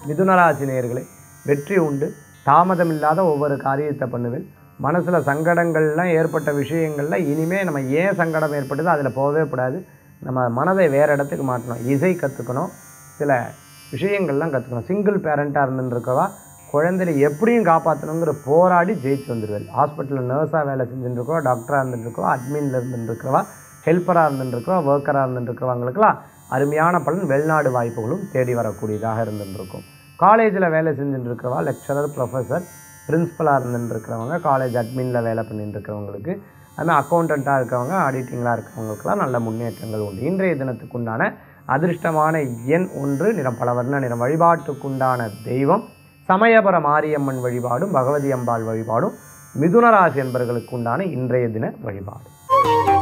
மிதுனராசி நேயர்களே வெற்றி உண்டு தாமதமில்லாத ஒவ்வொரு காரியத்தை பண்ணுவேன் மனசில் சங்கடங்கள்லாம் ஏற்பட்ட விஷயங்களில் இனிமே நம்ம ஏன் சங்கடம் ஏற்பட்டது அதில் போகவே கூடாது நம்ம மனதை வேறு இடத்துக்கு மாற்றணும் இசை கற்றுக்கணும் சில விஷயங்கள்லாம் கற்றுக்கணும் சிங்கிள் பேரண்ட்டாக இருந்துருக்கவா குழந்தைய எப்படியும் காப்பாற்றணுங்கிற போராடி ஜெயிச்சு வந்துடுவேன் ஹாஸ்பிட்டலில் நர்ஸாக வேலை செஞ்சுட்டு இருக்கோம் டாக்டராக இருந்துட்டுருக்கோம் அட்மினில் இருந்துருக்கிறவா ஹெல்ப்பராக இருந்துட்டுருக்கோம் ஒர்க்கராக இருந்துட்டுருக்கிறவங்களுக்குலாம் அருமையான பலன் வெளிநாடு வாய்ப்புகளும் தேடி வரக்கூடியதாக இருந்துருக்கும் காலேஜில் வேலை செஞ்சுட்டு இருக்கிறவா லெக்சரர் ப்ரொஃபஸர் பிரின்ஸிபலாக இருந்துட்டு இருக்கிறவங்க காலேஜ் அட்மினில் வேலை பண்ணிட்டு இருக்கிறவங்களுக்கு அதுமாதிரி அக்கௌண்டண்ட்டாக இருக்கிறவங்க ஆடிட்டிங்காக இருக்கிறவங்களுக்குலாம் நல்ல முன்னேற்றங்கள் உண்டு இன்றைய தினத்துக்குண்டான அதிர்ஷ்டமான எண் ஒன்று நிறம் பல வர்ண நிறம் வழிபாட்டுக்குண்டான தெய்வம் சமயபுர மாரியம்மன் வழிபாடும் பகவதி அம்பாள் வழிபாடும் மிதுனராசி என்பவர்களுக்கு உண்டான இன்றைய தின வழிபாடு